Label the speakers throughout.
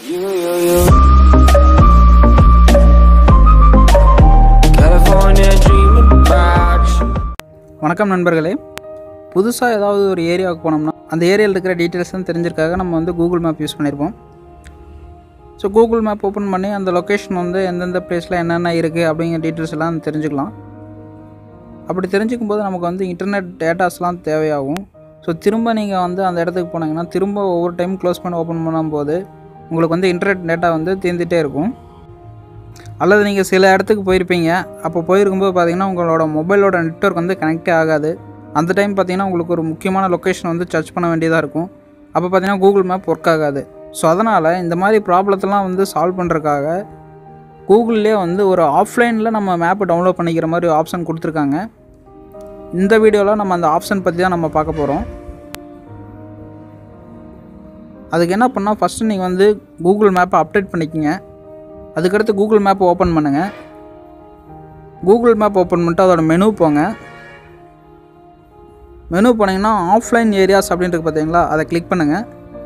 Speaker 1: You, you, you. California dreaming about you.
Speaker 2: வணக்கம் நண்பர்களே புதுசாக ஏதாவது ஒரு ஏரியாவுக்கு போனோம்னா அந்த ஏரியாவில் இருக்கிற டீட்டெயில்ஸ்லாம் தெரிஞ்சிருக்காக நம்ம வந்து கூகுள் மேப் யூஸ் பண்ணியிருப்போம் ஸோ கூகுள் மேப் ஓப்பன் பண்ணி அந்த லொக்கேஷன் வந்து எந்தெந்த பிளேஸில் என்னென்ன இருக்குது அப்படிங்கிற டீட்டெயில்ஸ் எல்லாம் தெரிஞ்சுக்கலாம் அப்படி தெரிஞ்சுக்கும் போது நமக்கு வந்து இன்டர்நெட் டேட்டாஸ்லாம் தேவையாகும் ஸோ திரும்ப நீங்கள் வந்து அந்த இடத்துக்கு போனீங்கன்னா திரும்ப ஒவ்வொரு டைம் க்ளோஸ் பண்ணி ஓப்பன் பண்ணும்போது உங்களுக்கு வந்து இன்டர்நெட் டேட்டா வந்து தீர்ந்துட்டே இருக்கும் அல்லது நீங்கள் சில இடத்துக்கு போயிருப்பீங்க அப்போ போயிருக்கும்போது பார்த்தீங்கன்னா உங்களோட மொபைலோட நெட்ஒர்க் வந்து கனெக்டே ஆகாது அந்த டைம் பார்த்தீங்கன்னா உங்களுக்கு ஒரு முக்கியமான லொக்கேஷன் வந்து சர்ச் பண்ண வேண்டியதாக இருக்கும் அப்போ பார்த்தீங்கன்னா கூகுள் மேப் ஒர்க் ஆகாது ஸோ அதனால் இந்த மாதிரி ப்ராப்ளத்தெல்லாம் வந்து சால்வ் பண்ணுறதுக்காக கூகுள்லேயே வந்து ஒரு ஆஃப்லைனில் நம்ம மேப்பை டவுன்லோட் பண்ணிக்கிற மாதிரி ஆப்ஷன் கொடுத்துருக்காங்க இந்த வீடியோவில் நம்ம அந்த ஆப்ஷன் பற்றி தான் நம்ம பார்க்க போகிறோம் அதுக்கு என்ன பண்ணால் ஃபஸ்ட்டு நீங்கள் வந்து கூகுள் மேப்பை அப்டேட் பண்ணிக்கோங்க அதுக்கடுத்து கூகுள் மேப் ஓப்பன் பண்ணுங்கள் கூகுள் மேப் ஓப்பன் பண்ணிட்டு அதோட மெனு போங்க மெனு போனீங்கன்னா ஆஃப்லைன் ஏரியாஸ் அப்படின்றது பார்த்தீங்களா அதை கிளிக் பண்ணுங்கள்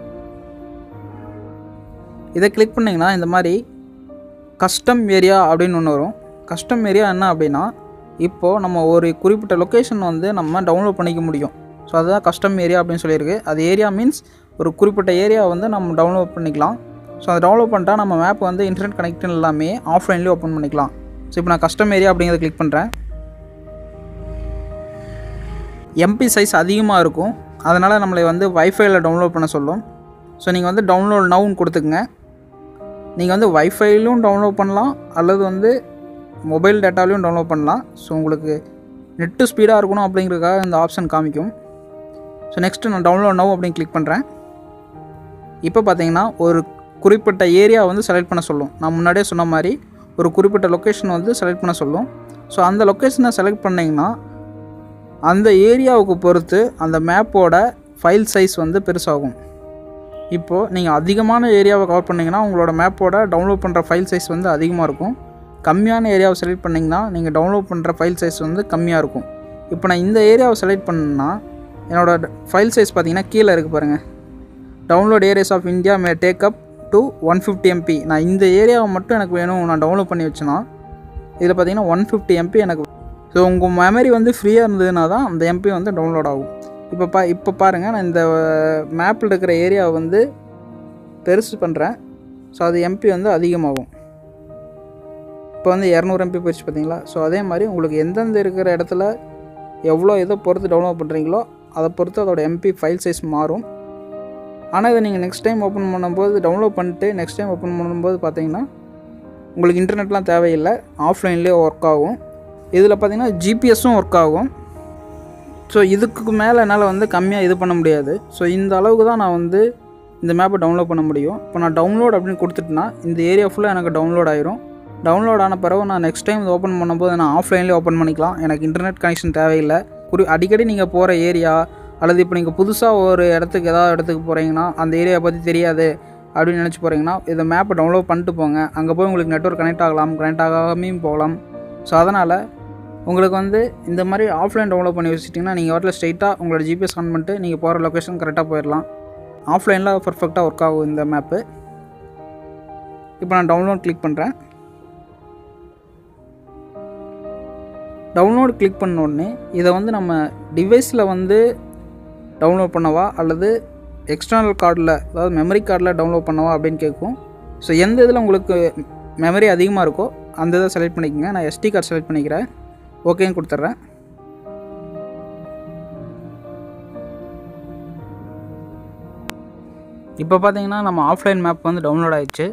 Speaker 2: இதை கிளிக் பண்ணிங்கன்னா இந்த மாதிரி கஸ்டம் ஏரியா அப்படின்னு ஒன்று வரும் கஸ்டம் ஏரியா என்ன அப்படின்னா இப்போது நம்ம ஒரு குறிப்பிட்ட லொக்கேஷன் வந்து நம்ம டவுன்லோட் பண்ணிக்க முடியும் ஸோ அதுதான் கஸ்டம் ஏரியா அப்படின்னு சொல்லியிருக்கு அது ஏரியா மீன்ஸ் ஒரு குறிப்பிட்ட ஏரியா வந்து நம்ம டவுன்லோட் பண்ணிக்கலாம் ஸோ அதை டவுன்லோட் பண்ணிட்டா நம்ம மேப் வந்து இன்டர்நெட் கனெக்ஷன் எல்லாமே ஆஃப்லைன்லேயே ஓப்பன் பண்ணிக்கலாம் ஸோ இப்போ நான் கஸ்டம் ஏரியா அப்படிங்கிறத கிளிக் பண்ணுறேன் எம்பி சைஸ் அதிகமாக இருக்கும் அதனால் நம்மளை வந்து வைஃபைல டவுன்லோட் பண்ண சொல்லும் ஸோ நீங்கள் வந்து டவுன்லோட் நவுன் கொடுத்துக்குங்க நீங்கள் வந்து வைஃபைலையும் டவுன்லோட் பண்ணலாம் அல்லது வந்து மொபைல் டேட்டாலையும் டவுன்லோட் பண்ணலாம் ஸோ உங்களுக்கு நெட்டு ஸ்பீடாக இருக்கணும் அப்படிங்கிறதுக்காக இந்த ஆப்ஷன் காமிக்கும் ஸோ நெக்ஸ்ட்டு நான் டவுன்லோட் நவ் அப்படின்னு கிளிக் பண்ணுறேன் இப்போ பார்த்தீங்கன்னா ஒரு குறிப்பிட்ட ஏரியா வந்து செலக்ட் பண்ண சொல்லும் நான் முன்னாடியே சொன்ன மாதிரி ஒரு குறிப்பிட்ட லொக்கேஷன் வந்து செலக்ட் பண்ண சொல்லும் ஸோ அந்த லொக்கேஷனை செலக்ட் பண்ணிங்கன்னா அந்த ஏரியாவுக்கு பொறுத்து அந்த மேப்போட ஃபைல் சைஸ் வந்து பெருசாகும் இப்போது நீங்கள் அதிகமான ஏரியாவை கவர் பண்ணிங்கன்னா உங்களோட மேப்போட டவுன்லோட் பண்ணுற ஃபைல் சைஸ் வந்து அதிகமாக இருக்கும் கம்மியான ஏரியாவை செலக்ட் பண்ணிங்கன்னா நீங்கள் டவுன்லோட் பண்ணுற ஃபைல் சைஸ் வந்து கம்மியாக இருக்கும் இப்போ நான் இந்த ஏரியாவை செலக்ட் பண்ணேன்னா என்னோடய ஃபைல் சைஸ் பார்த்தீங்கன்னா கீழே இருக்குது பாருங்கள் download areas of India may take up to one fifty MB நான் இந்த ஏரியாவை மட்டும் எனக்கு வேணும் நான் டவுன்லோட் பண்ணி வச்சேன்னா இதில் பார்த்தீங்கன்னா ஒன் ஃபிஃப்டி எம்பி எனக்கு ஸோ உங்கள் மெமரி வந்து ஃப்ரீயாக இருந்ததுனா தான் அந்த எம்பி வந்து டவுன்லோட் ஆகும் இப்போ பா இப்போ பாருங்கள் நான் இந்த மேப்பில் இருக்கிற ஏரியாவை வந்து பெருசு பண்ணுறேன் ஸோ அது எம்பி வந்து அதிகமாகும் இப்போ வந்து இரநூறு எம்பி போயிடுச்சு பார்த்தீங்களா ஸோ அதே மாதிரி உங்களுக்கு எந்தெந்த இருக்கிற இடத்துல எவ்வளோ இதை பொறுத்து டவுன்லோட் பண்ணுறீங்களோ அதை பொறுத்து அதோட எம்பி ஃபைல் சைஸ் மாறும் ஆனால் இதை நீங்கள் நெக்ஸ்ட் டைம் ஓப்பன் பண்ணும்போது டவுன்லோட் பண்ணிட்டு நெக்ஸ்ட் டைம் ஓப்பன் பண்ணும்போது பார்த்தீங்கன்னா உங்களுக்கு இன்டர்நெட்லாம் தேவையில்லை ஆஃப்லைன்லேயே ஒர்க் ஆகும் இதில் பார்த்தீங்கன்னா ஜிபிஎஸும் ஒர்க் ஆகும் ஸோ இதுக்கு மேலே என்னால் வந்து கம்மியாக இது பண்ண முடியாது ஸோ இந்த அளவுக்கு தான் நான் வந்து இந்த மேப்பை டவுன்லோட் பண்ண முடியும் இப்போ நான் டவுன்லோட் அப்படின்னு கொடுத்துட்டுனா இந்த ஏரியா ஃபுல்லாக எனக்கு டவுன்லோட் ஆயிரும் டவுன்லோட் ஆன பிறகு நான் நெக்ஸ்ட் டைம் இது ஓப்பன் பண்ணும்போது நான் ஆஃப்லைன்லேயே ஓப்பன் பண்ணிக்கலாம் எனக்கு இன்டர்நெட் கனெக்ஷன் தேவையில்லை குறி அடிக்கடி நீங்கள் போகிற ஏரியா அல்லது இப்போ நீங்கள் புதுசாக ஒரு இடத்துக்கு ஏதாவது இடத்துக்கு போகிறீங்கன்னா அந்த ஏரியாவை பற்றி தெரியாது அப்படின்னு நினச்சி போகிறீங்கன்னா இதை மேப்பை டவுன்லோட் பண்ணிட்டு போங்க அங்கே போய் உங்களுக்கு நெட்ஒர்க் கனெக்ட் ஆகலாம் கனெக்ட் ஆகாமையும் போகலாம் ஸோ அதனால் உங்களுக்கு வந்து இந்த மாதிரி ஆஃப்லைன் டவுன்லோட் பண்ணி வச்சுட்டிங்கன்னா நீங்கள் வாட்டில் ஸ்ட்ரைட்டாக உங்களோட ஜிபிஎஸ் ஆன் பண்ணிட்டு நீங்கள் போகிற லொக்கேஷன் கரெக்டாக போயிடலாம் ஆஃப்லைனில் பர்ஃபெக்டாக ஒர்க் ஆகும் இந்த மேப்பு இப்போ நான் டவுன்லோட் கிளிக் பண்ணுறேன் டவுன்லோட் கிளிக் பண்ண உடனே இதை வந்து நம்ம டிவைஸில் வந்து டவுன்லோட் பண்ணவா அல்லது எக்ஸ்டர்னல் கார்டில் அதாவது மெமரி கார்டில் டவுன்லோட் பண்ணவா அப்படின்னு கேட்கும் ஸோ எந்த இதில் உங்களுக்கு மெமரி அதிகமாக இருக்கோ அந்த இதை செலக்ட் பண்ணிக்கோங்க நான் எஸ்டி கார்டு செலக்ட் பண்ணிக்கிறேன் ஓகேன்னு கொடுத்துட்றேன் இப்போ பார்த்தீங்கன்னா நம்ம ஆஃப்லைன் மேப் வந்து டவுன்லோட் ஆயிடுச்சு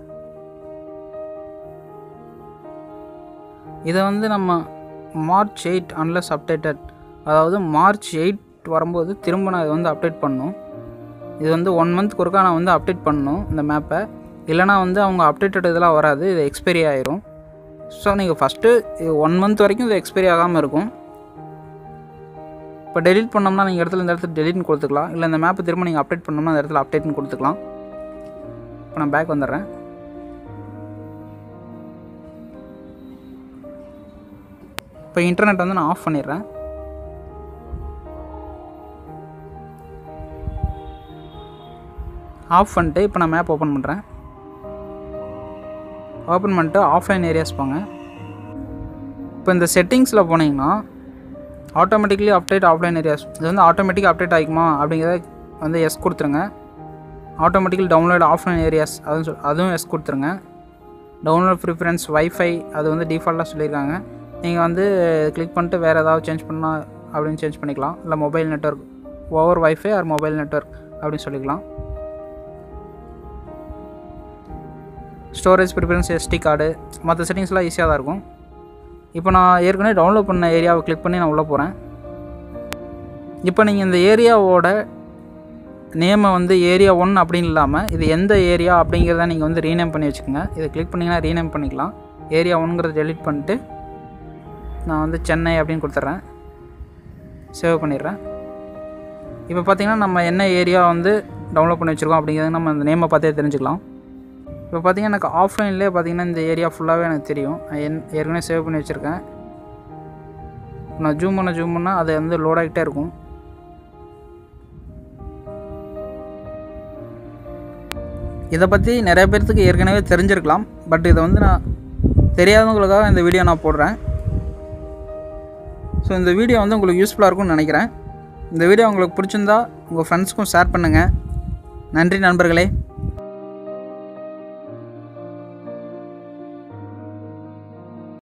Speaker 2: இதை வந்து நம்ம மார்ச் எயிட் அன்லஸ் அப்டேட்டட் அதாவது மார்ச் எயிட் வரும்போது திரும்ப நான் இதை வந்து அப்டேட் பண்ணணும் இது வந்து ஒன் மந்த்க்கு ஒருக்கா நான் வந்து அப்டேட் பண்ணணும் இந்த மேப்பை இல்லைனா வந்து அவங்க அப்டேட்டட் இதெல்லாம் வராது இது எக்ஸ்பைரி ஆயிரும் ஸோ நீங்கள் ஃபஸ்ட்டு ஒன் மந்த் வரைக்கும் இது எக்ஸ்பைரி ஆகாமல் இருக்கும் இப்போ டெலிட் பண்ணோம்னா நீங்கள் இடத்துல இந்த இடத்துல டெலிட்னு கொடுத்துக்கலாம் இல்லை இந்த மேப்பை திரும்ப நீங்கள் அப்டேட் பண்ணோம்னா அந்த இடத்துல அப்டேட்னு கொடுத்துக்கலாம் இப்போ நான் பேக் வந்துடுறேன் இப்போ இன்டர்நெட் வந்து நான் ஆஃப் பண்ணிடுறேன் ஆஃப் பண்ணிட்டு இப்போ நான் மேப் ஓப்பன் பண்ணுறேன் ஓப்பன் பண்ணிட்டு ஆஃப்லைன் ஏரியாஸ் போங்க இப்போ இந்த செட்டிங்ஸில் போனீங்கன்னா ஆட்டோமேட்டிக்லி அப்டேட் ஆஃப்லைன் ஏரியாஸ் இது வந்து ஆட்டோமேட்டிக்காக அப்டேட் ஆகிக்குமா அப்படிங்கிறத வந்து எஸ் கொடுத்துருங்க ஆட்டோமேட்டிக்கலி டவுன்லோட் ஆஃப்லைன் ஏரியாஸ் அதுவும் சொல் அதுவும் எஸ் கொடுத்துருங்க டவுன்லோட் ப்ரிஃபரன்ஸ் வைஃபை அது வந்து டிஃபால்ட்டாக சொல்லியிருக்காங்க நீங்கள் வந்து கிளிக் பண்ணிட்டு வேறு ஏதாவது சேஞ்ச் பண்ணால் அப்படின்னு சேஞ்ச் பண்ணிக்கலாம் இல்லை mobile network over wifi or mobile network அப்படின்னு சொல்லிக்கலாம் ஸ்டோரேஜ் ப்ரிஃபரன்ஸ் எஸ்டி கார்டு மற்ற செட்டிங்ஸ்லாம் ஈஸியாக தான் இருக்கும் இப்போ நான் ஏற்கனவே டவுன்லோட் பண்ண ஏரியாவை கிளிக் பண்ணி நான் உள்ளே போகிறேன் இப்போ நீங்கள் இந்த ஏரியாவோட நேமை வந்து ஏரியா ஒன் அப்படின்னு இல்லாமல் இது எந்த ஏரியா அப்படிங்கிறத நீங்கள் வந்து ரீநேம் பண்ணி வச்சுக்கோங்க இதை கிளிக் பண்ணிங்கன்னா ரீநேம் பண்ணிக்கலாம் ஏரியா ஒன்ங்கிறத டெலிட் பண்ணிட்டு நான் வந்து சென்னை அப்படின்னு கொடுத்துட்றேன் சேவ் பண்ணிடுறேன் இப்போ பார்த்தீங்கன்னா நம்ம என்ன ஏரியா வந்து டவுன்லோட் பண்ணி வச்சுருக்கோம் அப்படிங்கிறத நம்ம அந்த நேமை பார்த்தே தெரிஞ்சுக்கலாம் இப்போ பார்த்தீங்கன்னா எனக்கு ஆஃப்லைன்லேயே பார்த்தீங்கன்னா இந்த ஏரியா ஃபுல்லாகவே எனக்கு தெரியும் நான் என் ஏற்கனவே சேவ் பண்ணி வச்சுருக்கேன் நான் ஜூம் பண்ண ஜூம் பண்ணால் அது வந்து லோட் ஆகிட்டே இருக்கும் இதை பற்றி நிறைய பேர்த்துக்கு ஏற்கனவே தெரிஞ்சிருக்கலாம் பட் இதை வந்து நான் தெரியாதவங்களுக்காக இந்த வீடியோ நான் போடுறேன் ஸோ இந்த வீடியோ வந்து உங்களுக்கு யூஸ்ஃபுல்லாக இருக்கும்னு நினைக்கிறேன் இந்த வீடியோ உங்களுக்கு பிடிச்சிருந்தா உங்கள் ஃப்ரெண்ட்ஸ்க்கும் ஷேர் பண்ணுங்கள் நன்றி நண்பர்களே